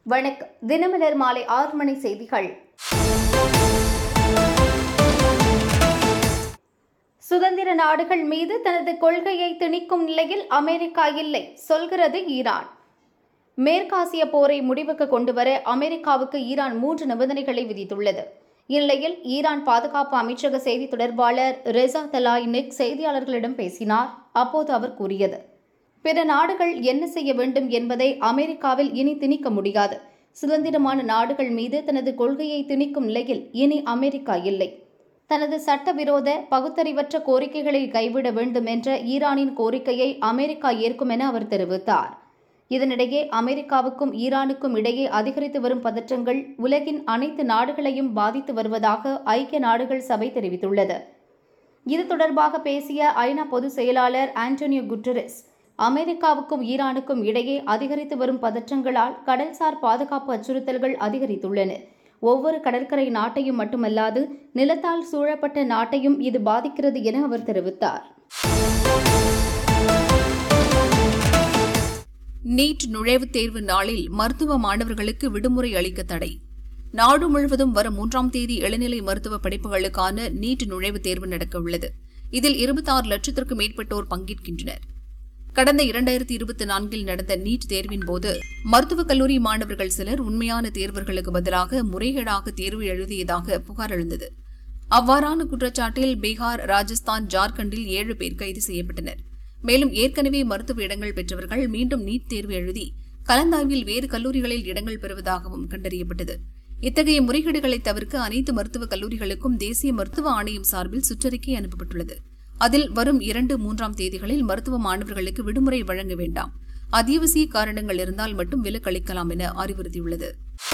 வணக்கம் தினமலர் மாலை ஆறு மணி செய்திகள் சுதந்திர நாடுகள் மீது தனது கொள்கையை திணிக்கும் நிலையில் அமெரிக்கா இல்லை சொல்கிறது ஈரான் மேற்காசிய போரை முடிவுக்கு கொண்டுவர அமெரிக்காவுக்கு ஈரான் மூன்று நிபந்தனைகளை விதித்துள்ளது இந்நிலையில் ஈரான் பாதுகாப்பு அமைச்சக செய்தி தொடர்பாளர் ரெசா தலாயினிக் செய்தியாளர்களிடம் பேசினார் அப்போது அவர் கூறியது பிற நாடுகள் என்ன செய்ய வேண்டும் என்பதை அமெரிக்காவில் இனி திணிக்க முடியாது சுதந்திரமான நாடுகள் மீது தனது கொள்கையை திணிக்கும் நிலையில் இனி அமெரிக்கா இல்லை தனது சட்டவிரோத பகுத்தறிவற்ற கோரிக்கைகளை கைவிட வேண்டும் என்ற ஈரானின் கோரிக்கையை அமெரிக்கா ஏற்கும் என அவர் தெரிவித்தார் இதனிடையே அமெரிக்காவுக்கும் ஈரானுக்கும் இடையே அதிகரித்து வரும் பதற்றங்கள் உலகின் அனைத்து நாடுகளையும் பாதித்து வருவதாக ஐக்கிய நாடுகள் சபை தெரிவித்துள்ளது இது தொடர்பாக பேசிய ஐநா பொதுச் செயலாளர் ஆண்டோனியோ குட்டரஸ் அமெரிக்காவுக்கும் ஈரானுக்கும் இடையே அதிகரித்து வரும் பதற்றங்களால் கடல்சார் பாதுகாப்பு அச்சுறுத்தல்கள் அதிகரித்துள்ளன ஒவ்வொரு கடற்கரை நாட்டையும் மட்டுமல்லாது நிலத்தால் சூழப்பட்ட நாட்டையும் இது பாதிக்கிறது என அவர் தெரிவித்தார் நீட் நுழைவுத் தேர்வு நாளில் மருத்துவ மாணவர்களுக்கு விடுமுறை அளிக்க தடை நாடு முழுவதும் வரும் மூன்றாம் தேதி இளநிலை மருத்துவ படிப்புகளுக்கான நீட் நுழைவுத் தேர்வு நடக்கவுள்ளது இதில் இருபத்தாறு லட்சத்திற்கும் மேற்பட்டோர் பங்கேற்கின்றனர் கடந்த இரண்டாயிரத்தி இருபத்தி நான்கில் நடந்த நீட் தேர்வின் போது மருத்துவக் கல்லூரி மாணவர்கள் சிலர் உண்மையான தேர்வர்களுக்கு பதிலாக முறைகேடாக தேர்வு எழுதியதாக புகார் எழுந்தது அவ்வாறான குற்றச்சாட்டில் பீகார் ராஜஸ்தான் ஜார்க்கண்டில் ஏழு பேர் கைது செய்யப்பட்டனர் மேலும் ஏற்கனவே மருத்துவ இடங்கள் பெற்றவர்கள் மீண்டும் நீட் தேர்வு எழுதி கலந்தாய்வில் வேறு கல்லூரிகளில் இடங்கள் பெறுவதாகவும் கண்டறியப்பட்டது இத்தகைய முறைகேடுகளை தவிர்க்க அனைத்து மருத்துவக் கல்லூரிகளுக்கும் தேசிய மருத்துவ ஆணையம் சார்பில் சுற்றறிக்கை அனுப்பப்பட்டுள்ளது அதில் வரும் இரண்டு மூன்றாம் தேதிகளில் மருத்துவ மாணவர்களுக்கு விடுமுறை வழங்க வேண்டாம் அத்தியாவசிய காரணங்கள் இருந்தால் மட்டும் விலக்கு அளிக்கலாம் என அறிவுறுத்தியுள்ளது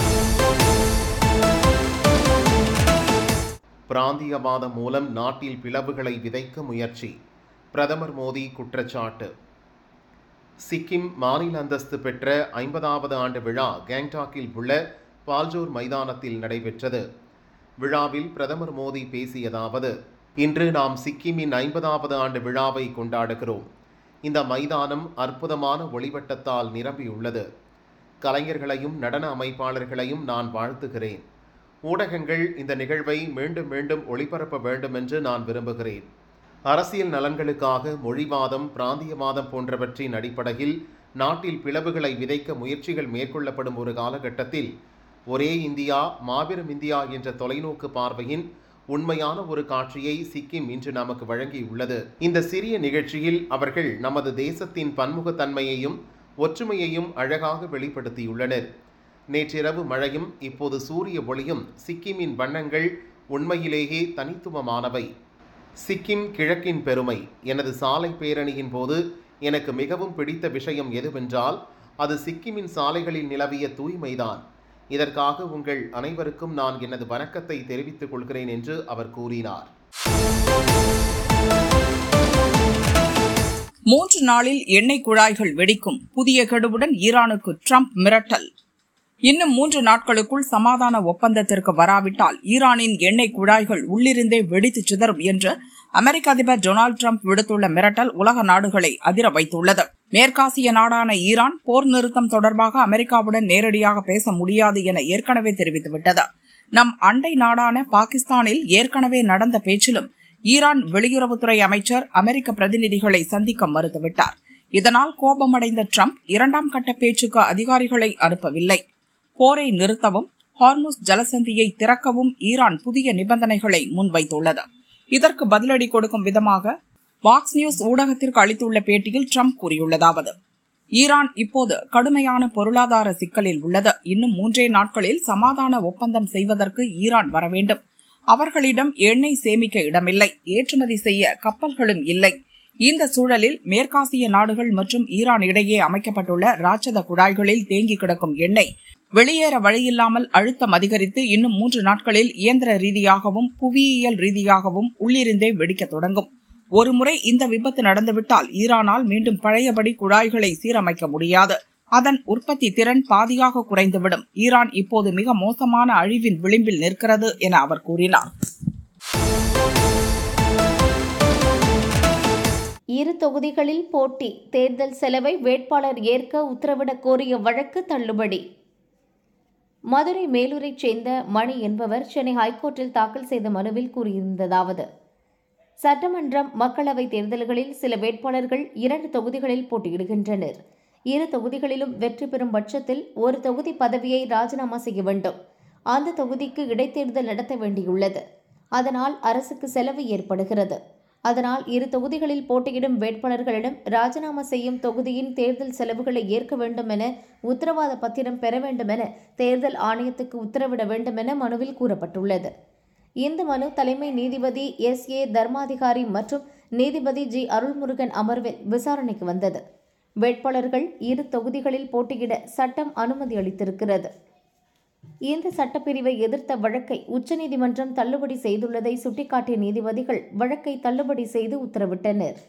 பிராந்தியவாதம் மூலம் நாட்டில் பிளவுகளை விதைக்க முயற்சி பிரதமர் மோடி குற்றச்சாட்டு சிக்கிம் மாநில அந்தஸ்து பெற்ற ஐம்பதாவது ஆண்டு விழா கேங்டாக்கில் உள்ள பால்ஜோர் மைதானத்தில் நடைபெற்றது விழாவில் பிரதமர் மோடி பேசியதாவது இன்று நாம் சிக்கிமின் ஐம்பதாவது ஆண்டு விழாவை கொண்டாடுகிறோம் இந்த மைதானம் அற்புதமான ஒளிவட்டத்தால் நிரம்பியுள்ளது கலைஞர்களையும் நடன அமைப்பாளர்களையும் நான் வாழ்த்துகிறேன் ஊடகங்கள் இந்த நிகழ்வை மீண்டும் மீண்டும் ஒளிபரப்ப வேண்டும் என்று நான் விரும்புகிறேன் அரசியல் நலன்களுக்காக மொழிவாதம் பிராந்தியவாதம் போன்றவற்றின் அடிப்படையில் நாட்டில் பிளவுகளை விதைக்க முயற்சிகள் மேற்கொள்ளப்படும் ஒரு காலகட்டத்தில் ஒரே இந்தியா மாபெரும் இந்தியா என்ற தொலைநோக்கு பார்வையின் உண்மையான ஒரு காட்சியை சிக்கிம் இன்று நமக்கு வழங்கியுள்ளது இந்த சிறிய நிகழ்ச்சியில் அவர்கள் நமது தேசத்தின் பன்முகத்தன்மையையும் ஒற்றுமையையும் அழகாக வெளிப்படுத்தியுள்ளனர் நேற்றிரவு மழையும் இப்போது சூரிய ஒளியும் சிக்கிமின் வண்ணங்கள் உண்மையிலேயே தனித்துவமானவை சிக்கிம் கிழக்கின் பெருமை எனது சாலை பேரணியின் போது எனக்கு மிகவும் பிடித்த விஷயம் எதுவென்றால் அது சிக்கிமின் சாலைகளில் நிலவிய தூய்மைதான் இதற்காக உங்கள் அனைவருக்கும் நான் எனது வணக்கத்தை தெரிவித்துக் கொள்கிறேன் என்று அவர் கூறினார் மூன்று நாளில் எண்ணெய் குழாய்கள் வெடிக்கும் புதிய கெடுவுடன் ஈரானுக்கு ட்ரம்ப் மிரட்டல் இன்னும் மூன்று நாட்களுக்குள் சமாதான ஒப்பந்தத்திற்கு வராவிட்டால் ஈரானின் எண்ணெய் குழாய்கள் உள்ளிருந்தே வெடித்து சிதறும் என்று அமெரிக்க அதிபர் டொனால்டு ட்ரம்ப் விடுத்துள்ள மிரட்டல் உலக நாடுகளை அதிர வைத்துள்ளது மேற்காசிய நாடான ஈரான் போர் நிறுத்தம் தொடர்பாக அமெரிக்காவுடன் நேரடியாக பேச முடியாது என ஏற்கனவே தெரிவித்துவிட்டது நம் அண்டை நாடான பாகிஸ்தானில் ஏற்கனவே நடந்த பேச்சிலும் ஈரான் வெளியுறவுத்துறை அமைச்சர் அமெரிக்க பிரதிநிதிகளை சந்திக்க மறுத்துவிட்டார் இதனால் கோபமடைந்த ட்ரம்ப் இரண்டாம் கட்ட பேச்சுக்கு அதிகாரிகளை அனுப்பவில்லை போரை நிறுத்தவும் ஹார்முஸ் ஜலசந்தியை திறக்கவும் ஈரான் புதிய நிபந்தனைகளை முன்வைத்துள்ளது இதற்கு பதிலடி கொடுக்கும் விதமாக பாக்ஸ் நியூஸ் ஊடகத்திற்கு அளித்துள்ள பேட்டியில் ட்ரம்ப் கூறியுள்ளதாவது ஈரான் இப்போது கடுமையான பொருளாதார சிக்கலில் உள்ளது இன்னும் மூன்றே நாட்களில் சமாதான ஒப்பந்தம் செய்வதற்கு ஈரான் வர வேண்டும் அவர்களிடம் எண்ணெய் சேமிக்க இடமில்லை ஏற்றுமதி செய்ய கப்பல்களும் இல்லை இந்த சூழலில் மேற்காசிய நாடுகள் மற்றும் ஈரான் இடையே அமைக்கப்பட்டுள்ள ராட்சத குழாய்களில் தேங்கி கிடக்கும் எண்ணெய் வெளியேற வழியில்லாமல் அழுத்தம் அதிகரித்து இன்னும் மூன்று நாட்களில் இயந்திர ரீதியாகவும் புவியியல் ரீதியாகவும் உள்ளிருந்தே வெடிக்கத் தொடங்கும் ஒருமுறை இந்த விபத்து நடந்துவிட்டால் ஈரானால் மீண்டும் பழையபடி குழாய்களை சீரமைக்க முடியாது அதன் உற்பத்தி திறன் பாதியாக குறைந்துவிடும் ஈரான் இப்போது மிக மோசமான அழிவின் விளிம்பில் நிற்கிறது என அவர் கூறினார் இரு தொகுதிகளில் போட்டி தேர்தல் செலவை வேட்பாளர் ஏற்க உத்தரவிடக் கோரிய வழக்கு தள்ளுபடி மதுரை மேலூரைச் சேர்ந்த மணி என்பவர் சென்னை ஹைகோர்ட்டில் தாக்கல் செய்த மனுவில் கூறியிருந்ததாவது சட்டமன்றம் மக்களவைத் தேர்தல்களில் சில வேட்பாளர்கள் இரண்டு தொகுதிகளில் போட்டியிடுகின்றனர் இரு தொகுதிகளிலும் வெற்றி பெறும் பட்சத்தில் ஒரு தொகுதி பதவியை ராஜினாமா செய்ய வேண்டும் அந்த தொகுதிக்கு இடைத்தேர்தல் நடத்த வேண்டியுள்ளது அதனால் அரசுக்கு செலவு ஏற்படுகிறது அதனால் இரு தொகுதிகளில் போட்டியிடும் வேட்பாளர்களிடம் ராஜினாமா செய்யும் தொகுதியின் தேர்தல் செலவுகளை ஏற்க வேண்டும் என உத்தரவாத பத்திரம் பெற வேண்டும் என தேர்தல் ஆணையத்துக்கு உத்தரவிட வேண்டும் என மனுவில் கூறப்பட்டுள்ளது இந்த மனு தலைமை நீதிபதி எஸ் ஏ தர்மாதிகாரி மற்றும் நீதிபதி ஜி அருள்முருகன் அமர்வில் விசாரணைக்கு வந்தது வேட்பாளர்கள் இரு தொகுதிகளில் போட்டியிட சட்டம் அனுமதி அளித்திருக்கிறது இந்த சட்டப்பிரிவை எதிர்த்த வழக்கை உச்சநீதிமன்றம் தள்ளுபடி செய்துள்ளதை சுட்டிக்காட்டிய நீதிபதிகள் வழக்கை தள்ளுபடி செய்து உத்தரவிட்டனர்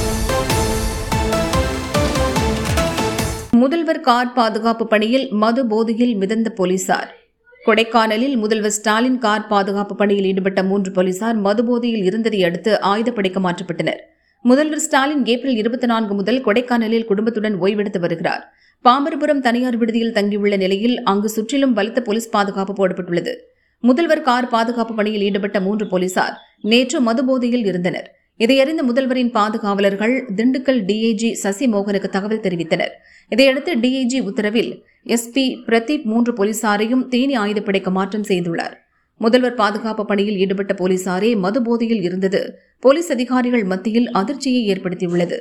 முதல்வர் கார் பாதுகாப்பு பணியில் மது போதையில் மிதந்த போலீசார் கொடைக்கானலில் முதல்வர் ஸ்டாலின் கார் பாதுகாப்பு பணியில் ஈடுபட்ட மூன்று போலீசார் மது போதையில் இருந்ததை அடுத்து ஆயுதப்படைக்கு மாற்றப்பட்டனர் முதல்வர் ஸ்டாலின் ஏப்ரல் இருபத்தி நான்கு முதல் கொடைக்கானலில் குடும்பத்துடன் ஓய்வெடுத்து வருகிறார் பாம்பரபுரம் தனியார் விடுதியில் தங்கியுள்ள நிலையில் அங்கு சுற்றிலும் பலத்த போலீஸ் பாதுகாப்பு போடப்பட்டுள்ளது முதல்வர் கார் பாதுகாப்பு பணியில் ஈடுபட்ட மூன்று போலீசார் நேற்று மது போதையில் இருந்தனர் இதையறிந்த முதல்வரின் பாதுகாவலர்கள் திண்டுக்கல் டிஐஜி சசிமோகனுக்கு தகவல் தெரிவித்தனர் இதையடுத்து டிஐஜி உத்தரவில் எஸ்பி பிரதீப் மூன்று போலீசாரையும் தேனி ஆயுதப்படைக்கு மாற்றம் செய்துள்ளார் முதல்வர் பாதுகாப்பு பணியில் ஈடுபட்ட போலீசாரே மது போதையில் இருந்தது போலீஸ் அதிகாரிகள் மத்தியில் அதிர்ச்சியை ஏற்படுத்தியுள்ளது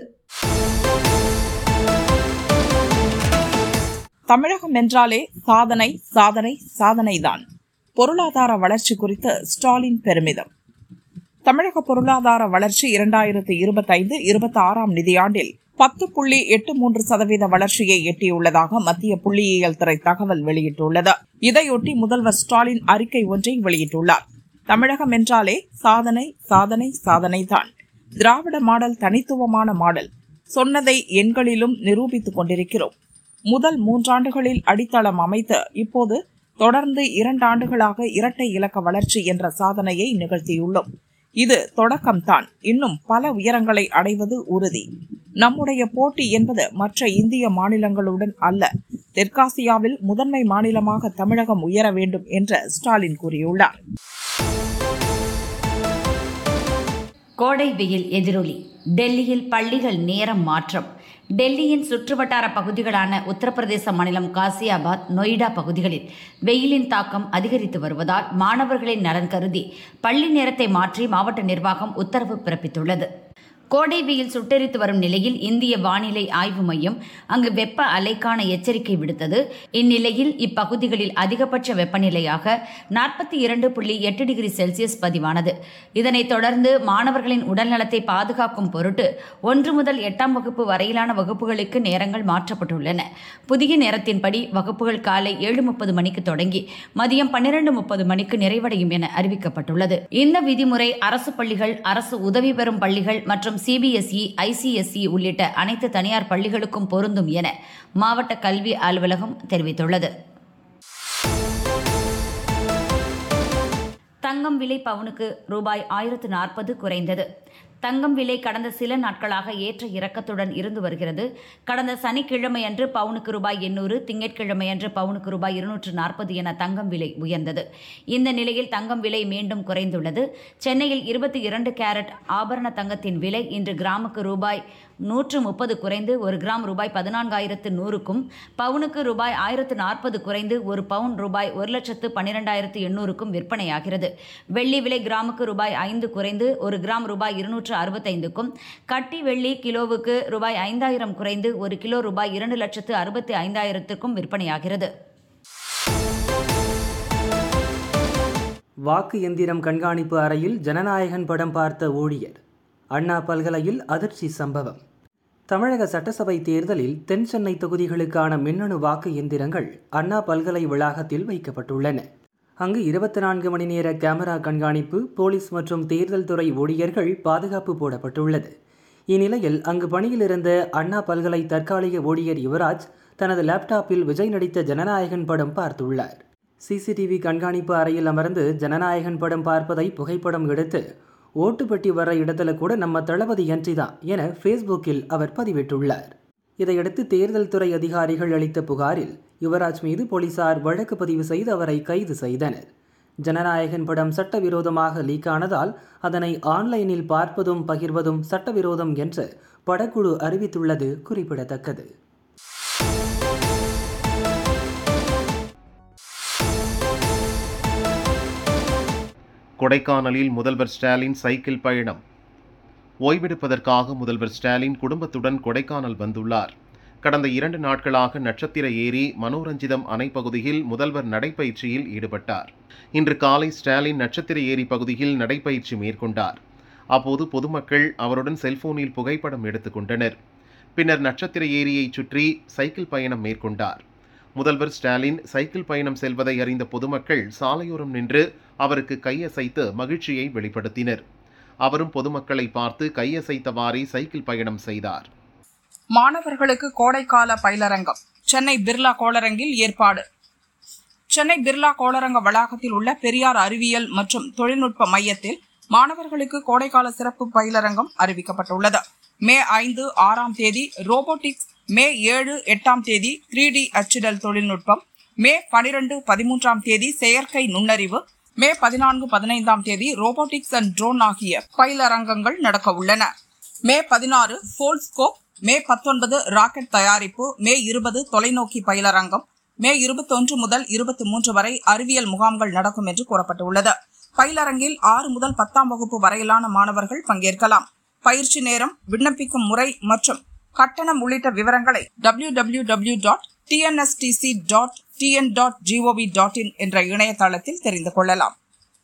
தமிழகம் என்றாலே சாதனை சாதனை சாதனைதான் பொருளாதார வளர்ச்சி குறித்து ஸ்டாலின் பெருமிதம் தமிழக பொருளாதார வளர்ச்சி இரண்டாயிரத்து இருபத்தைந்து இருபத்தி ஆறாம் நிதியாண்டில் பத்து புள்ளி எட்டு மூன்று சதவீத வளர்ச்சியை எட்டியுள்ளதாக மத்திய புள்ளியியல் துறை தகவல் வெளியிட்டுள்ளது இதையொட்டி முதல்வர் ஸ்டாலின் அறிக்கை ஒன்றை வெளியிட்டுள்ளார் தமிழகம் என்றாலே சாதனை சாதனை சாதனைதான் திராவிட மாடல் தனித்துவமான மாடல் சொன்னதை எண்களிலும் நிரூபித்துக் கொண்டிருக்கிறோம் முதல் மூன்றாண்டுகளில் அடித்தளம் அமைத்து இப்போது தொடர்ந்து இரண்டாண்டுகளாக இரட்டை இலக்க வளர்ச்சி என்ற சாதனையை நிகழ்த்தியுள்ளோம் இது தொடக்கம்தான் இன்னும் பல உயரங்களை அடைவது உறுதி நம்முடைய போட்டி என்பது மற்ற இந்திய மாநிலங்களுடன் அல்ல தெற்காசியாவில் முதன்மை மாநிலமாக தமிழகம் உயர வேண்டும் என்று ஸ்டாலின் கூறியுள்ளார் கோடை வெயில் எதிரொலி டெல்லியில் பள்ளிகள் நேரம் மாற்றம் டெல்லியின் சுற்றுவட்டார பகுதிகளான உத்தரப்பிரதேச மாநிலம் காசியாபாத் நொய்டா பகுதிகளில் வெயிலின் தாக்கம் அதிகரித்து வருவதால் மாணவர்களின் நலன் கருதி பள்ளி நேரத்தை மாற்றி மாவட்ட நிர்வாகம் உத்தரவு பிறப்பித்துள்ளது கோடை வெயில் சுட்டெரித்து வரும் நிலையில் இந்திய வானிலை ஆய்வு மையம் அங்கு வெப்ப அலைக்கான எச்சரிக்கை விடுத்தது இந்நிலையில் இப்பகுதிகளில் அதிகபட்ச வெப்பநிலையாக நாற்பத்தி இரண்டு புள்ளி எட்டு டிகிரி செல்சியஸ் பதிவானது இதனைத் தொடர்ந்து மாணவர்களின் உடல்நலத்தை பாதுகாக்கும் பொருட்டு ஒன்று முதல் எட்டாம் வகுப்பு வரையிலான வகுப்புகளுக்கு நேரங்கள் மாற்றப்பட்டுள்ளன புதிய நேரத்தின்படி வகுப்புகள் காலை ஏழு முப்பது மணிக்கு தொடங்கி மதியம் பன்னிரண்டு முப்பது மணிக்கு நிறைவடையும் என அறிவிக்கப்பட்டுள்ளது இந்த விதிமுறை அரசு பள்ளிகள் அரசு உதவி பெறும் பள்ளிகள் மற்றும் சிபிஎஸ்இ ஐசிஎஸ்இ உள்ளிட்ட அனைத்து தனியார் பள்ளிகளுக்கும் பொருந்தும் என மாவட்ட கல்வி அலுவலகம் தெரிவித்துள்ளது தங்கம் விலை பவுனுக்கு ரூபாய் ஆயிரத்து நாற்பது குறைந்தது தங்கம் விலை கடந்த சில நாட்களாக ஏற்ற இறக்கத்துடன் இருந்து வருகிறது கடந்த சனிக்கிழமை அன்று பவுனுக்கு ரூபாய் எண்ணூறு திங்கட்கிழமை அன்று பவுனுக்கு ரூபாய் இருநூற்று நாற்பது என தங்கம் விலை உயர்ந்தது இந்த நிலையில் தங்கம் விலை மீண்டும் குறைந்துள்ளது சென்னையில் இருபத்தி இரண்டு கேரட் ஆபரண தங்கத்தின் விலை இன்று கிராமுக்கு ரூபாய் நூற்று முப்பது குறைந்து ஒரு கிராம் ரூபாய் பதினான்காயிரத்து நூறுக்கும் பவுனுக்கு ரூபாய் ஆயிரத்து நாற்பது குறைந்து ஒரு பவுன் ரூபாய் ஒரு லட்சத்து பன்னிரெண்டாயிரத்து எண்ணூறுக்கும் விற்பனையாகிறது வெள்ளி விலை கிராமுக்கு ரூபாய் ஐந்து குறைந்து ஒரு கிராம் ரூபாய் இருநூற்று அறுபத்தைந்துக்கும் கட்டி வெள்ளி கிலோவுக்கு ரூபாய் ஐந்தாயிரம் குறைந்து ஒரு கிலோ ரூபாய் இரண்டு லட்சத்து அறுபத்தி ஐந்தாயிரத்திற்கும் விற்பனையாகிறது வாக்கு எந்திரம் கண்காணிப்பு அறையில் ஜனநாயகன் படம் பார்த்த ஊழியர் அண்ணா பல்கலையில் அதிர்ச்சி சம்பவம் தமிழக சட்டசபை தேர்தலில் தென் சென்னை தொகுதிகளுக்கான மின்னணு வாக்கு எந்திரங்கள் அண்ணா பல்கலை வளாகத்தில் வைக்கப்பட்டுள்ளன அங்கு இருபத்தி நான்கு மணி நேர கேமரா கண்காணிப்பு போலீஸ் மற்றும் தேர்தல் துறை ஊழியர்கள் பாதுகாப்பு போடப்பட்டுள்ளது இந்நிலையில் அங்கு பணியில் இருந்த அண்ணா பல்கலை தற்காலிக ஊழியர் யுவராஜ் தனது லேப்டாப்பில் விஜய் நடித்த ஜனநாயகன் படம் பார்த்துள்ளார் சிசிடிவி கண்காணிப்பு அறையில் அமர்ந்து ஜனநாயகன் படம் பார்ப்பதை புகைப்படம் எடுத்து ஓட்டுப்பட்டி வர இடத்துல கூட நம்ம தளபதி என்ட்ரி தான் என ஃபேஸ்புக்கில் அவர் பதிவிட்டுள்ளார் இதையடுத்து தேர்தல் துறை அதிகாரிகள் அளித்த புகாரில் யுவராஜ் மீது போலீசார் வழக்கு பதிவு செய்து அவரை கைது செய்தனர் ஜனநாயகன் படம் சட்டவிரோதமாக லீக் ஆனதால் அதனை ஆன்லைனில் பார்ப்பதும் பகிர்வதும் சட்டவிரோதம் என்று படக்குழு அறிவித்துள்ளது குறிப்பிடத்தக்கது கொடைக்கானலில் முதல்வர் ஸ்டாலின் சைக்கிள் பயணம் ஓய்வெடுப்பதற்காக முதல்வர் ஸ்டாலின் குடும்பத்துடன் கொடைக்கானல் வந்துள்ளார் கடந்த இரண்டு நாட்களாக நட்சத்திர ஏரி மனோரஞ்சிதம் அணை பகுதியில் முதல்வர் நடைப்பயிற்சியில் ஈடுபட்டார் இன்று காலை ஸ்டாலின் நட்சத்திர ஏரி பகுதியில் நடைப்பயிற்சி மேற்கொண்டார் அப்போது பொதுமக்கள் அவருடன் செல்போனில் புகைப்படம் எடுத்துக்கொண்டனர் பின்னர் நட்சத்திர ஏரியை சுற்றி சைக்கிள் பயணம் மேற்கொண்டார் முதல்வர் ஸ்டாலின் சைக்கிள் பயணம் செல்வதை அறிந்த பொதுமக்கள் சாலையோரம் நின்று அவருக்கு கையசைத்து மகிழ்ச்சியை வெளிப்படுத்தினர் அவரும் பொதுமக்களை பார்த்து கையசைத்தவாறே சைக்கிள் பயணம் செய்தார் மாணவர்களுக்கு கோடைக்கால பயிலரங்கம் சென்னை பிர்லா கோளரங்கில் ஏற்பாடு சென்னை பிர்லா கோளரங்க வளாகத்தில் உள்ள பெரியார் அறிவியல் மற்றும் தொழில்நுட்ப மையத்தில் மாணவர்களுக்கு கோடைக்கால சிறப்பு பயிலரங்கம் அறிவிக்கப்பட்டுள்ளது மே ஐந்து ஆறாம் தேதி ரோபோட்டிக்ஸ் மே ஏழு எட்டாம் தேதி த்ரீ டி அச்சிடல் தொழில்நுட்பம் மே பனிரெண்டு பதிமூன்றாம் தேதி செயற்கை நுண்ணறிவு மே பதினான்கு பதினைந்தாம் தேதி ரோபோட்டிக்ஸ் அண்ட் ட்ரோன் ஆகிய பயிலரங்கங்கள் நடக்க உள்ளன மே பதினாறு ஃபோல்ஸ்கோப் மே பத்தொன்பது ராக்கெட் தயாரிப்பு மே இருபது தொலைநோக்கி பயிலரங்கம் மே இருபத்தொன்று முதல் இருபத்தி மூன்று வரை அறிவியல் முகாம்கள் நடக்கும் என்று கூறப்பட்டுள்ளது பயிலரங்கில் ஆறு முதல் பத்தாம் வகுப்பு வரையிலான மாணவர்கள் பங்கேற்கலாம் பயிற்சி நேரம் விண்ணப்பிக்கும் முறை மற்றும் கட்டணம் உள்ளிட்ட விவரங்களை W W W dot TNSTC dot TN dot GOV dot in என்ற இணையதளத்தில் தெரிந்து கொள்ளலாம்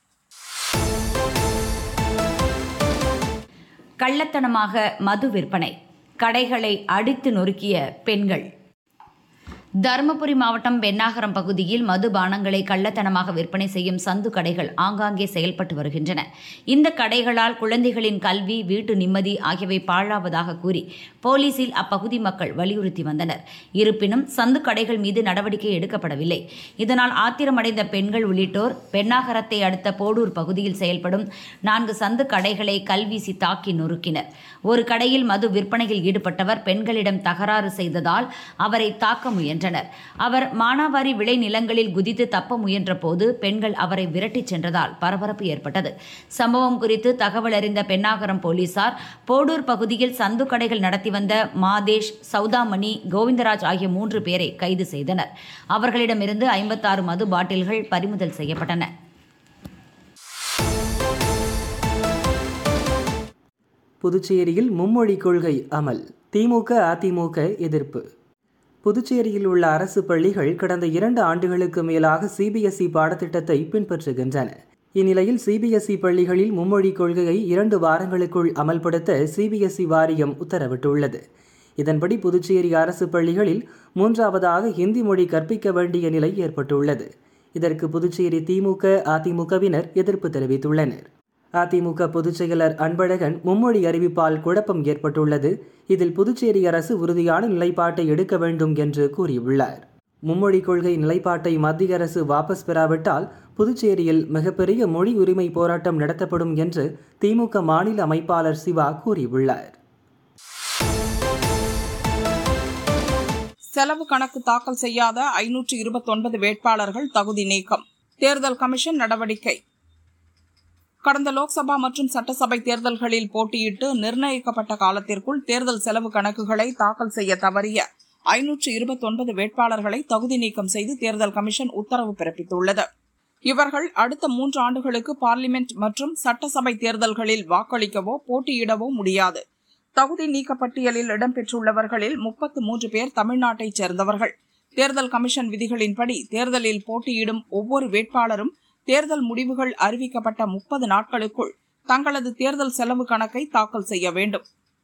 கள்ளத்தனமாக மது விற்பனை கடைகளை அடித்து நொறுக்கிய பெண்கள் தருமபுரி மாவட்டம் பெண்ணாகரம் பகுதியில் மதுபானங்களை கள்ளத்தனமாக விற்பனை செய்யும் சந்து கடைகள் ஆங்காங்கே செயல்பட்டு வருகின்றன இந்த கடைகளால் குழந்தைகளின் கல்வி வீட்டு நிம்மதி ஆகியவை பாழாவதாக கூறி போலீசில் அப்பகுதி மக்கள் வலியுறுத்தி வந்தனர் இருப்பினும் சந்து கடைகள் மீது நடவடிக்கை எடுக்கப்படவில்லை இதனால் ஆத்திரமடைந்த பெண்கள் உள்ளிட்டோர் பெண்ணாகரத்தை அடுத்த போடூர் பகுதியில் செயல்படும் நான்கு சந்து கடைகளை கல்வீசி தாக்கி நொறுக்கினர் ஒரு கடையில் மது விற்பனையில் ஈடுபட்டவர் பெண்களிடம் தகராறு செய்ததால் அவரை தாக்க முயன்றனர் அவர் மானாவாரி விளை நிலங்களில் குதித்து தப்ப முயன்ற போது பெண்கள் அவரை விரட்டிச் சென்றதால் பரபரப்பு ஏற்பட்டது சம்பவம் குறித்து தகவல் அறிந்த பெண்ணாகரம் போலீசார் போடூர் பகுதியில் சந்து கடைகள் நடத்தி வந்த மாதேஷ் சௌதாமணி கோவிந்தராஜ் ஆகிய மூன்று பேரை கைது செய்தனர் அவர்களிடமிருந்து ஐம்பத்தாறு மது பாட்டில்கள் பறிமுதல் செய்யப்பட்டன புதுச்சேரியில் மும்மொழி கொள்கை அமல் திமுக அதிமுக எதிர்ப்பு புதுச்சேரியில் உள்ள அரசு பள்ளிகள் கடந்த இரண்டு ஆண்டுகளுக்கு மேலாக சிபிஎஸ்இ பாடத்திட்டத்தை பின்பற்றுகின்றன இந்நிலையில் சிபிஎஸ்இ பள்ளிகளில் மும்மொழி கொள்கையை இரண்டு வாரங்களுக்குள் அமல்படுத்த சிபிஎஸ்இ வாரியம் உத்தரவிட்டுள்ளது இதன்படி புதுச்சேரி அரசு பள்ளிகளில் மூன்றாவதாக ஹிந்தி மொழி கற்பிக்க வேண்டிய நிலை ஏற்பட்டுள்ளது இதற்கு புதுச்சேரி திமுக அதிமுகவினர் எதிர்ப்பு தெரிவித்துள்ளனர் அதிமுக பொதுச் செயலர் அன்பழகன் மும்மொழி அறிவிப்பால் குழப்பம் ஏற்பட்டுள்ளது இதில் புதுச்சேரி அரசு உறுதியான நிலைப்பாட்டை எடுக்க வேண்டும் என்று கூறியுள்ளார் மும்மொழி கொள்கை நிலைப்பாட்டை மத்திய அரசு வாபஸ் பெறாவிட்டால் புதுச்சேரியில் மிகப்பெரிய மொழி உரிமை போராட்டம் நடத்தப்படும் என்று திமுக மாநில அமைப்பாளர் சிவா கூறியுள்ளார் செலவு கணக்கு தாக்கல் செய்யாத ஐநூற்று இருபத்தொன்பது வேட்பாளர்கள் தகுதி நீக்கம் தேர்தல் கமிஷன் நடவடிக்கை கடந்த லோக்சபா மற்றும் சட்டசபை தேர்தல்களில் போட்டியிட்டு நிர்ணயிக்கப்பட்ட காலத்திற்குள் தேர்தல் செலவு கணக்குகளை தாக்கல் செய்ய தவறிய ஐநூற்று இருபத்தொன்பது வேட்பாளர்களை தகுதி நீக்கம் செய்து தேர்தல் கமிஷன் உத்தரவு பிறப்பித்துள்ளது இவர்கள் அடுத்த மூன்று ஆண்டுகளுக்கு பார்லிமெண்ட் மற்றும் சட்டசபை தேர்தல்களில் வாக்களிக்கவோ போட்டியிடவோ முடியாது தகுதி நீக்க பட்டியலில் இடம்பெற்றுள்ளவர்களில் முப்பத்து மூன்று பேர் தமிழ்நாட்டைச் சேர்ந்தவர்கள் தேர்தல் கமிஷன் விதிகளின்படி தேர்தலில் போட்டியிடும் ஒவ்வொரு வேட்பாளரும் தேர்தல் முடிவுகள் அறிவிக்கப்பட்ட முப்பது நாட்களுக்குள் தங்களது தேர்தல் செலவு கணக்கை தாக்கல் செய்ய வேண்டும்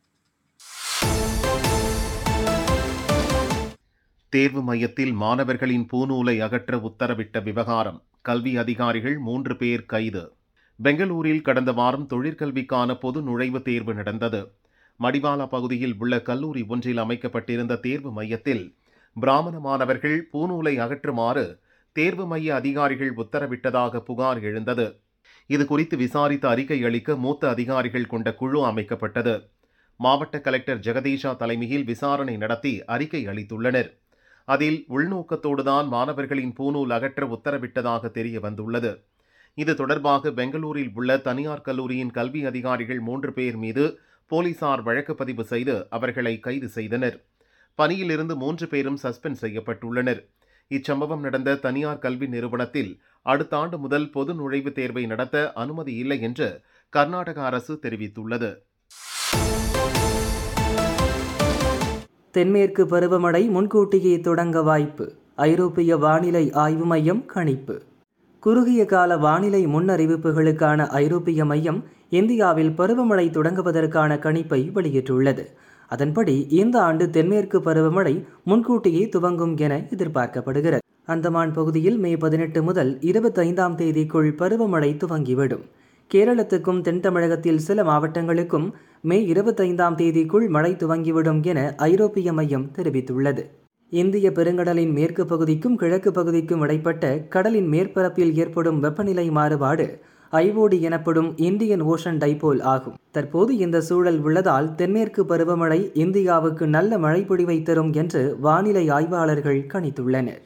தேர்வு மையத்தில் மாணவர்களின் பூநூலை அகற்ற உத்தரவிட்ட விவகாரம் கல்வி அதிகாரிகள் மூன்று பேர் கைது பெங்களூரில் கடந்த வாரம் தொழிற்கல்விக்கான பொது நுழைவுத் தேர்வு நடந்தது மடிவாலா பகுதியில் உள்ள கல்லூரி ஒன்றில் அமைக்கப்பட்டிருந்த தேர்வு மையத்தில் பிராமண மாணவர்கள் பூநூலை அகற்றுமாறு தேர்வு மைய அதிகாரிகள் உத்தரவிட்டதாக புகார் எழுந்தது இது குறித்து விசாரித்து அறிக்கை அளிக்க மூத்த அதிகாரிகள் கொண்ட குழு அமைக்கப்பட்டது மாவட்ட கலெக்டர் ஜெகதீஷா தலைமையில் விசாரணை நடத்தி அறிக்கை அளித்துள்ளனர் அதில் உள்நோக்கத்தோடுதான் மாணவர்களின் பூணூல் அகற்ற உத்தரவிட்டதாக தெரிய வந்துள்ளது இது தொடர்பாக பெங்களூரில் உள்ள தனியார் கல்லூரியின் கல்வி அதிகாரிகள் மூன்று பேர் மீது போலீசார் வழக்கு பதிவு செய்து அவர்களை கைது செய்தனர் பணியிலிருந்து மூன்று பேரும் சஸ்பெண்ட் செய்யப்பட்டுள்ளனர் இச்சம்பவம் நடந்த தனியார் கல்வி நிறுவனத்தில் அடுத்த ஆண்டு முதல் பொது நுழைவுத் தேர்வை நடத்த அனுமதி இல்லை என்று கர்நாடக அரசு தெரிவித்துள்ளது தென்மேற்கு பருவமழை முன்கூட்டியே தொடங்க வாய்ப்பு ஐரோப்பிய வானிலை ஆய்வு மையம் கணிப்பு குறுகிய கால வானிலை முன்னறிவிப்புகளுக்கான ஐரோப்பிய மையம் இந்தியாவில் பருவமழை தொடங்குவதற்கான கணிப்பை வெளியிட்டுள்ளது அதன்படி இந்த ஆண்டு தென்மேற்கு பருவமழை முன்கூட்டியே துவங்கும் என எதிர்பார்க்கப்படுகிறது அந்தமான் பகுதியில் மே பதினெட்டு முதல் இருபத்தைந்தாம் தேதிக்குள் பருவமழை துவங்கிவிடும் கேரளத்துக்கும் தென் தமிழகத்தில் சில மாவட்டங்களுக்கும் மே இருபத்தைந்தாம் தேதிக்குள் மழை துவங்கிவிடும் என ஐரோப்பிய மையம் தெரிவித்துள்ளது இந்திய பெருங்கடலின் மேற்கு பகுதிக்கும் கிழக்கு பகுதிக்கும் இடைப்பட்ட கடலின் மேற்பரப்பில் ஏற்படும் வெப்பநிலை மாறுபாடு ஐஓடி எனப்படும் இந்தியன் ஓஷன் டைபோல் ஆகும் தற்போது இந்த சூழல் உள்ளதால் தென்மேற்கு பருவமழை இந்தியாவுக்கு நல்ல மழைப்பொழிவை தரும் என்று வானிலை ஆய்வாளர்கள் கணித்துள்ளனர்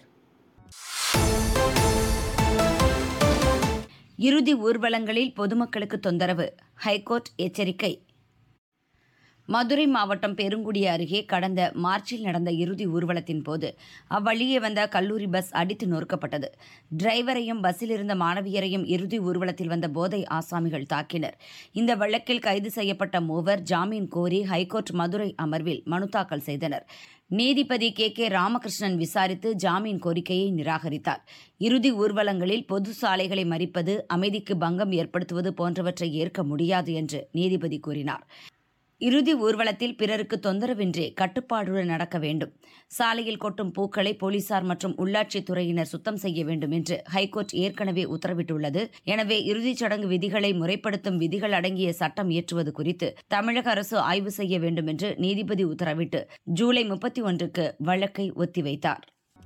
இறுதி ஊர்வலங்களில் பொதுமக்களுக்கு தொந்தரவு ஹைகோர்ட் எச்சரிக்கை மதுரை மாவட்டம் பெருங்குடி அருகே கடந்த மார்ச்சில் நடந்த இறுதி ஊர்வலத்தின் போது அவ்வழியே வந்த கல்லூரி பஸ் அடித்து நொறுக்கப்பட்டது டிரைவரையும் பஸ்ஸில் இருந்த மாணவியரையும் இறுதி ஊர்வலத்தில் வந்த போதை ஆசாமிகள் தாக்கினர் இந்த வழக்கில் கைது செய்யப்பட்ட மூவர் ஜாமீன் கோரி ஹைகோர்ட் மதுரை அமர்வில் மனு தாக்கல் செய்தனர் நீதிபதி கே கே ராமகிருஷ்ணன் விசாரித்து ஜாமீன் கோரிக்கையை நிராகரித்தார் இறுதி ஊர்வலங்களில் பொது சாலைகளை மறிப்பது அமைதிக்கு பங்கம் ஏற்படுத்துவது போன்றவற்றை ஏற்க முடியாது என்று நீதிபதி கூறினார் இறுதி ஊர்வலத்தில் பிறருக்கு தொந்தரவின்றி கட்டுப்பாடுடன் நடக்க வேண்டும் சாலையில் கொட்டும் பூக்களை போலீசார் மற்றும் உள்ளாட்சித் துறையினர் சுத்தம் செய்ய வேண்டும் என்று ஹைகோர்ட் ஏற்கனவே உத்தரவிட்டுள்ளது எனவே இறுதிச் சடங்கு விதிகளை முறைப்படுத்தும் விதிகள் அடங்கிய சட்டம் இயற்றுவது குறித்து தமிழக அரசு ஆய்வு செய்ய வேண்டும் என்று நீதிபதி உத்தரவிட்டு ஜூலை முப்பத்தி ஒன்றுக்கு வழக்கை ஒத்திவைத்தார்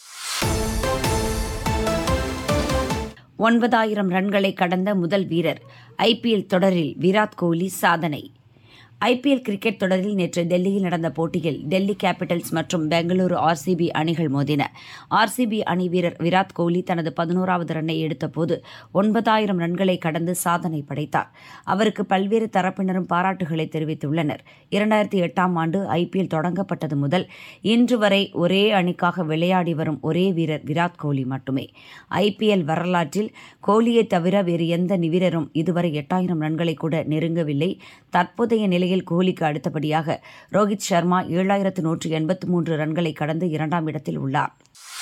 ஒன்பதாயிரம் ரன்களை கடந்த முதல் வீரர் ஐபிஎல் தொடரில் விராட் கோலி சாதனை ஐபிஎல் கிரிக்கெட் தொடரில் நேற்று டெல்லியில் நடந்த போட்டியில் டெல்லி கேபிட்டல்ஸ் மற்றும் பெங்களூரு ஆர்சிபி அணிகள் மோதின ஆர்சிபி அணி வீரர் விராட் கோலி தனது பதினோராவது ரன்னை எடுத்தபோது ஒன்பதாயிரம் ரன்களை கடந்து சாதனை படைத்தார் அவருக்கு பல்வேறு தரப்பினரும் பாராட்டுகளை தெரிவித்துள்ளனர் இரண்டாயிரத்தி எட்டாம் ஆண்டு ஐபிஎல் தொடங்கப்பட்டது முதல் இன்று வரை ஒரே அணிக்காக விளையாடி வரும் ஒரே வீரர் விராட் கோலி மட்டுமே ஐபிஎல் வரலாற்றில் கோலியை தவிர வேறு எந்த வீரரும் இதுவரை எட்டாயிரம் ரன்களை கூட நெருங்கவில்லை தற்போதைய நிலையில் கோலிக்கு அடுத்தபடியாக ரோஹித் சர்மா ஏழாயிரத்து நூற்று எண்பத்து மூன்று ரன்களை கடந்து இரண்டாம் இடத்தில் உள்ளார்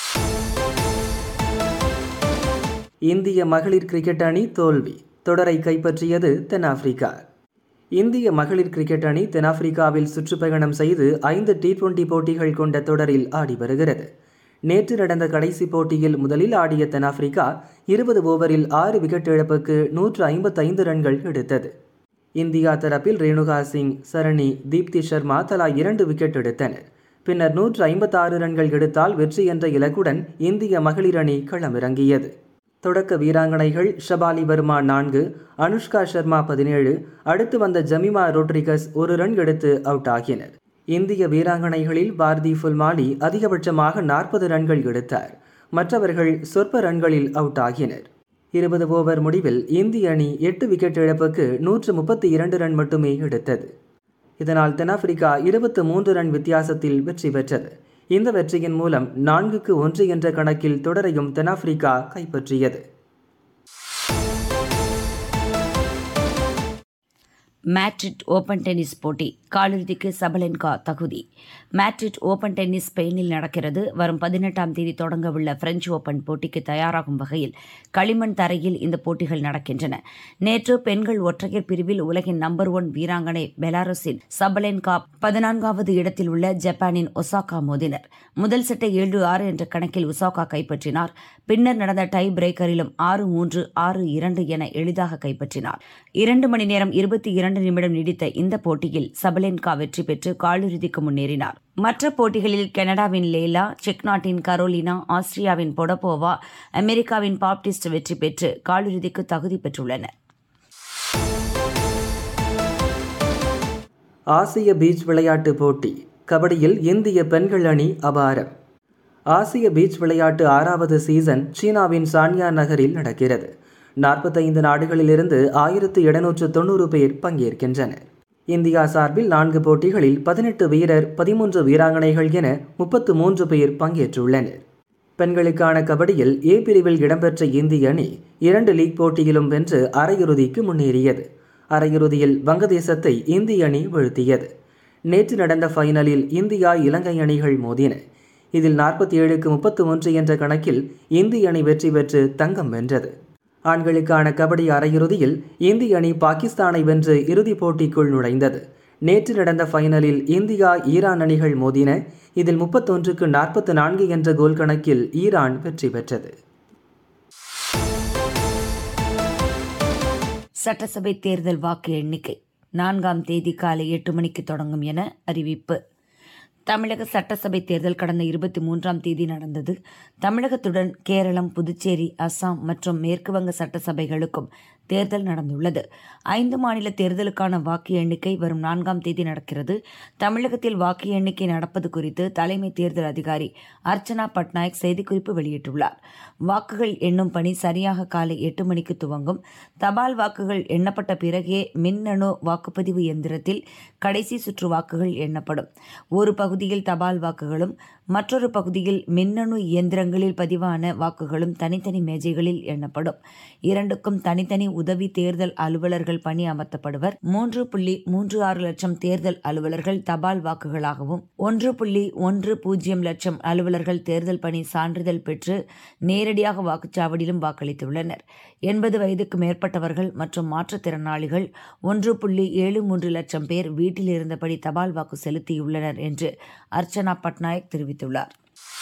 இந்திய மகளிர் கிரிக்கெட் அணி தோல்வி தொடரை கைப்பற்றியது தென்னாப்பிரிக்கா இந்திய மகளிர் கிரிக்கெட் அணி தென்னாப்பிரிக்காவில் சுற்றுப்பயணம் செய்து ஐந்து டி டுவெண்டி போட்டிகள் கொண்ட தொடரில் ஆடி வருகிறது நேற்று நடந்த கடைசி போட்டியில் முதலில் ஆடிய தென்னாப்பிரிக்கா இருபது ஓவரில் ஆறு விக்கெட் இழப்புக்கு நூற்று ஐம்பத்தைந்து ரன்கள் எடுத்தது இந்தியா தரப்பில் ரேணுகா சிங் சரணி தீப்தி சர்மா தலா இரண்டு விக்கெட் எடுத்தனர் பின்னர் நூற்று ஐம்பத்தாறு ரன்கள் எடுத்தால் வெற்றி என்ற இலக்குடன் இந்திய மகளிர் அணி களமிறங்கியது தொடக்க வீராங்கனைகள் ஷபாலி வர்மா நான்கு அனுஷ்கா சர்மா பதினேழு அடுத்து வந்த ஜமிமா ரோட்ரிகஸ் ஒரு ரன் எடுத்து அவுட் ஆகினர் இந்திய வீராங்கனைகளில் பாரதி ஃபுல்மாலி அதிகபட்சமாக நாற்பது ரன்கள் எடுத்தார் மற்றவர்கள் சொற்ப ரன்களில் அவுட் ஆகினர் இருபது ஓவர் முடிவில் இந்திய அணி எட்டு விக்கெட் இழப்புக்கு நூற்று முப்பத்தி இரண்டு ரன் மட்டுமே எடுத்தது இதனால் தென்னாப்பிரிக்கா இருபத்து மூன்று ரன் வித்தியாசத்தில் வெற்றி பெற்றது இந்த வெற்றியின் மூலம் நான்குக்கு ஒன்று என்ற கணக்கில் தொடரையும் தென்னாப்பிரிக்கா கைப்பற்றியது மேட்ரிட் ஓபன் டென்னிஸ் போட்டி காலிறுதிக்கு சபலென்கா தகுதி மேட்ரிட் ஓபன் டென்னிஸ் ஸ்பெயினில் நடக்கிறது வரும் பதினெட்டாம் தேதி தொடங்கவுள்ள பிரெஞ்சு ஓபன் போட்டிக்கு தயாராகும் வகையில் களிமண் தரையில் இந்த போட்டிகள் நடக்கின்றன நேற்று பெண்கள் ஒற்றையர் பிரிவில் உலகின் நம்பர் ஒன் வீராங்கனை பெலாரஸின் சபலென்கா பதினான்காவது இடத்தில் உள்ள ஜப்பானின் ஒசாகா மோதினர் முதல் செட்டை ஏழு ஆறு என்ற கணக்கில் ஒசாகா கைப்பற்றினார் பின்னர் நடந்த டை பிரேக்கரிலும் ஆறு மூன்று ஆறு இரண்டு என எளிதாக கைப்பற்றினார் இரண்டு மணி நேரம் இருபத்தி இரண்டு நிமிடம் நீடித்த இந்த போட்டியில் சபலென்கா வெற்றி பெற்று காலிறுதிக்கு முன்னேறினார் மற்ற போட்டிகளில் கனடாவின் லேலா செக் நாட்டின் கரோலினா ஆஸ்திரியாவின் பொடபோவா அமெரிக்காவின் பாப்டிஸ்ட் வெற்றி பெற்று காலிறுதிக்கு தகுதி பெற்றுள்ளனர் ஆசிய பீச் விளையாட்டு போட்டி கபடியில் இந்திய பெண்கள் அணி அபாரம் ஆசிய பீச் விளையாட்டு ஆறாவது சீசன் சீனாவின் சான்யா நகரில் நடக்கிறது நாற்பத்தைந்து நாடுகளிலிருந்து ஆயிரத்து எழுநூற்று தொண்ணூறு பேர் பங்கேற்கின்றனர் இந்தியா சார்பில் நான்கு போட்டிகளில் பதினெட்டு வீரர் பதிமூன்று வீராங்கனைகள் என முப்பத்து மூன்று பேர் பங்கேற்றுள்ளனர் பெண்களுக்கான கபடியில் ஏ பிரிவில் இடம்பெற்ற இந்திய அணி இரண்டு லீக் போட்டியிலும் வென்று அரையிறுதிக்கு முன்னேறியது அரையிறுதியில் வங்கதேசத்தை இந்திய அணி வீழ்த்தியது நேற்று நடந்த ஃபைனலில் இந்தியா இலங்கை அணிகள் மோதின இதில் நாற்பத்தி ஏழுக்கு முப்பத்து ஒன்று என்ற கணக்கில் இந்திய அணி வெற்றி பெற்று தங்கம் வென்றது ஆண்களுக்கான கபடி அரையிறுதியில் இந்திய அணி பாகிஸ்தானை வென்று இறுதிப் போட்டிக்குள் நுழைந்தது நேற்று நடந்த ஃபைனலில் இந்தியா ஈரான் அணிகள் மோதின இதில் முப்பத்தொன்றுக்கு நாற்பத்து நான்கு என்ற கோல் கணக்கில் ஈரான் வெற்றி பெற்றது சட்டசபை தேர்தல் வாக்கு எண்ணிக்கை நான்காம் தேதி காலை எட்டு மணிக்கு தொடங்கும் என அறிவிப்பு தமிழக சட்டசபை தேர்தல் கடந்த இருபத்தி மூன்றாம் தேதி நடந்தது தமிழகத்துடன் கேரளம் புதுச்சேரி அஸ்ஸாம் மற்றும் மேற்கு வங்க சட்டசபைகளுக்கும் தேர்தல் நடந்துள்ளது ஐந்து மாநில தேர்தலுக்கான வாக்கு எண்ணிக்கை வரும் நான்காம் தேதி நடக்கிறது தமிழகத்தில் வாக்கு எண்ணிக்கை நடப்பது குறித்து தலைமை தேர்தல் அதிகாரி அர்ச்சனா பட்நாயக் செய்திக்குறிப்பு வெளியிட்டுள்ளார் வாக்குகள் எண்ணும் பணி சரியாக காலை எட்டு மணிக்கு துவங்கும் தபால் வாக்குகள் எண்ணப்பட்ட பிறகே மின்னணு வாக்குப்பதிவு எந்திரத்தில் கடைசி சுற்று வாக்குகள் எண்ணப்படும் ஒரு பகுதியில் தபால் வாக்குகளும் மற்றொரு பகுதியில் மின்னணு இயந்திரங்களில் பதிவான வாக்குகளும் தனித்தனி மேஜைகளில் எண்ணப்படும் இரண்டுக்கும் தனித்தனி உதவி தேர்தல் அலுவலர்கள் பணி அமர்த்தப்படுவர் மூன்று புள்ளி மூன்று ஆறு லட்சம் தேர்தல் அலுவலர்கள் தபால் வாக்குகளாகவும் ஒன்று புள்ளி ஒன்று பூஜ்ஜியம் லட்சம் அலுவலர்கள் தேர்தல் பணி சான்றிதழ் பெற்று நேரடியாக வாக்குச்சாவடியிலும் வாக்களித்துள்ளனர் எண்பது வயதுக்கு மேற்பட்டவர்கள் மற்றும் மாற்றுத்திறனாளிகள் ஒன்று புள்ளி ஏழு மூன்று லட்சம் பேர் வீட்டில் இருந்தபடி தபால் வாக்கு செலுத்தியுள்ளனர் என்று அர்ச்சனா பட்நாயக் தெரிவித்துள்ளார்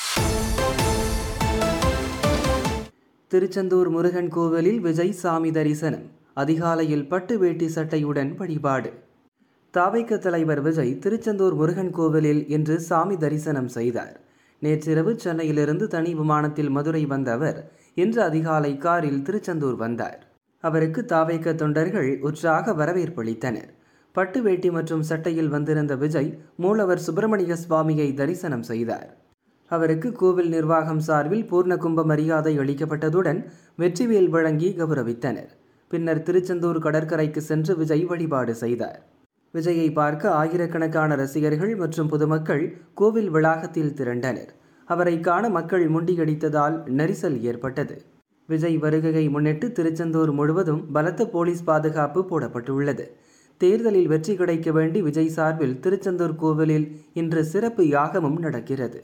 திருச்செந்தூர் முருகன் கோவிலில் விஜய் சாமி தரிசனம் அதிகாலையில் பட்டு வேட்டி சட்டையுடன் வழிபாடு தாவைக்க தலைவர் விஜய் திருச்செந்தூர் முருகன் கோவிலில் இன்று சாமி தரிசனம் செய்தார் நேற்றிரவு சென்னையிலிருந்து தனி விமானத்தில் மதுரை வந்த அவர் இன்று அதிகாலை காரில் திருச்செந்தூர் வந்தார் அவருக்கு தாவைக்க தொண்டர்கள் உற்சாக வரவேற்பளித்தனர் பட்டு வேட்டி மற்றும் சட்டையில் வந்திருந்த விஜய் மூலவர் சுப்பிரமணிய சுவாமியை தரிசனம் செய்தார் அவருக்கு கோவில் நிர்வாகம் சார்பில் பூர்ண கும்ப மரியாதை அளிக்கப்பட்டதுடன் வெற்றிவேல் வழங்கி கௌரவித்தனர் பின்னர் திருச்செந்தூர் கடற்கரைக்கு சென்று விஜய் வழிபாடு செய்தார் விஜயை பார்க்க ஆயிரக்கணக்கான ரசிகர்கள் மற்றும் பொதுமக்கள் கோவில் வளாகத்தில் திரண்டனர் அவரை காண மக்கள் முண்டியடித்ததால் நெரிசல் ஏற்பட்டது விஜய் வருகையை முன்னிட்டு திருச்செந்தூர் முழுவதும் பலத்த போலீஸ் பாதுகாப்பு போடப்பட்டுள்ளது தேர்தலில் வெற்றி கிடைக்க வேண்டி விஜய் சார்பில் திருச்செந்தூர் கோவிலில் இன்று சிறப்பு யாகமும் நடக்கிறது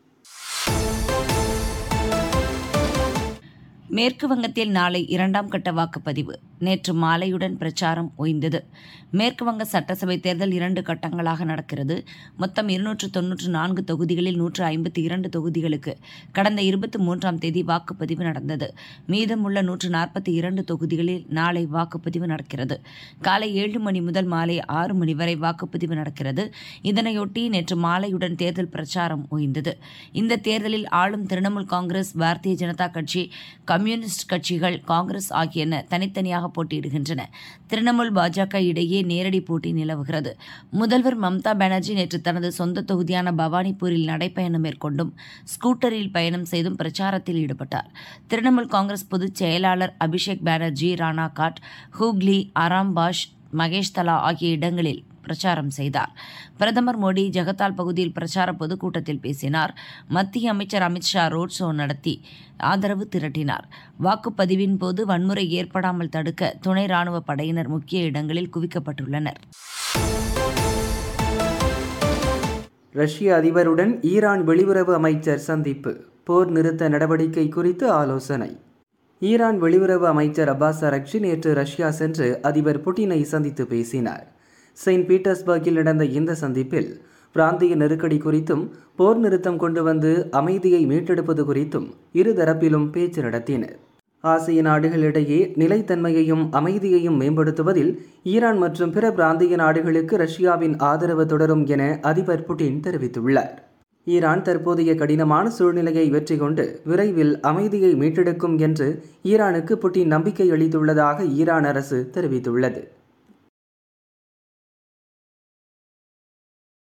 மேற்கு வங்கத்தில் நாளை இரண்டாம் கட்ட வாக்குப்பதிவு நேற்று மாலையுடன் பிரச்சாரம் ஓய்ந்தது மேற்கு வங்க சட்டசபை தேர்தல் இரண்டு கட்டங்களாக நடக்கிறது மொத்தம் இருநூற்று தொன்னூற்று நான்கு தொகுதிகளில் நூற்று ஐம்பத்தி இரண்டு தொகுதிகளுக்கு கடந்த இருபத்தி மூன்றாம் தேதி வாக்குப்பதிவு நடந்தது மீதமுள்ள நூற்று நாற்பத்தி இரண்டு தொகுதிகளில் நாளை வாக்குப்பதிவு நடக்கிறது காலை ஏழு மணி முதல் மாலை ஆறு மணி வரை வாக்குப்பதிவு நடக்கிறது இதனையொட்டி நேற்று மாலையுடன் தேர்தல் பிரச்சாரம் ஓய்ந்தது இந்த தேர்தலில் ஆளும் திரிணாமுல் காங்கிரஸ் பாரதிய ஜனதா கட்சி கம்யூனிஸ்ட் கட்சிகள் காங்கிரஸ் ஆகியன தனித்தனியாக போட்டியிடுகின்றன திரிணாமுல் பாஜக இடையே நேரடி போட்டி நிலவுகிறது முதல்வர் மம்தா பானர்ஜி நேற்று தனது சொந்த தொகுதியான பவானிபூரில் நடைப்பயணம் மேற்கொண்டும் ஸ்கூட்டரில் பயணம் செய்தும் பிரச்சாரத்தில் ஈடுபட்டார் திரிணாமுல் காங்கிரஸ் பொதுச் செயலாளர் அபிஷேக் பானர்ஜி ராணா காட் ஹூக்லி அராம்பாஷ் மகேஷ் தலா ஆகிய இடங்களில் பிரச்சாரம் செய்தார் பிரதமர் மோடி ஜெகத்தால் பகுதியில் பிரச்சார பொதுக்கூட்டத்தில் பேசினார் மத்திய அமைச்சர் அமித்ஷா ரோட் ஷோ நடத்தி ஆதரவு திரட்டினார் வாக்குப்பதிவின் போது வன்முறை ஏற்படாமல் தடுக்க துணை ராணுவ படையினர் முக்கிய இடங்களில் குவிக்கப்பட்டுள்ளனர் ரஷ்ய அதிபருடன் ஈரான் வெளியுறவு அமைச்சர் சந்திப்பு போர் நிறுத்த நடவடிக்கை குறித்து ஆலோசனை ஈரான் வெளியுறவு அமைச்சர் அப்பாஸ் அரக்ஷி நேற்று ரஷ்யா சென்று அதிபர் புட்டினை சந்தித்து பேசினார் செயின்ட் பீட்டர்ஸ்பர்கில் நடந்த இந்த சந்திப்பில் பிராந்திய நெருக்கடி குறித்தும் போர் நிறுத்தம் கொண்டு வந்து அமைதியை மீட்டெடுப்பது குறித்தும் இருதரப்பிலும் பேச்சு நடத்தினர் ஆசிய நாடுகளிடையே நிலைத்தன்மையையும் அமைதியையும் மேம்படுத்துவதில் ஈரான் மற்றும் பிற பிராந்திய நாடுகளுக்கு ரஷ்யாவின் ஆதரவு தொடரும் என அதிபர் புட்டின் தெரிவித்துள்ளார் ஈரான் தற்போதைய கடினமான சூழ்நிலையை வெற்றி கொண்டு விரைவில் அமைதியை மீட்டெடுக்கும் என்று ஈரானுக்கு புட்டின் நம்பிக்கை அளித்துள்ளதாக ஈரான் அரசு தெரிவித்துள்ளது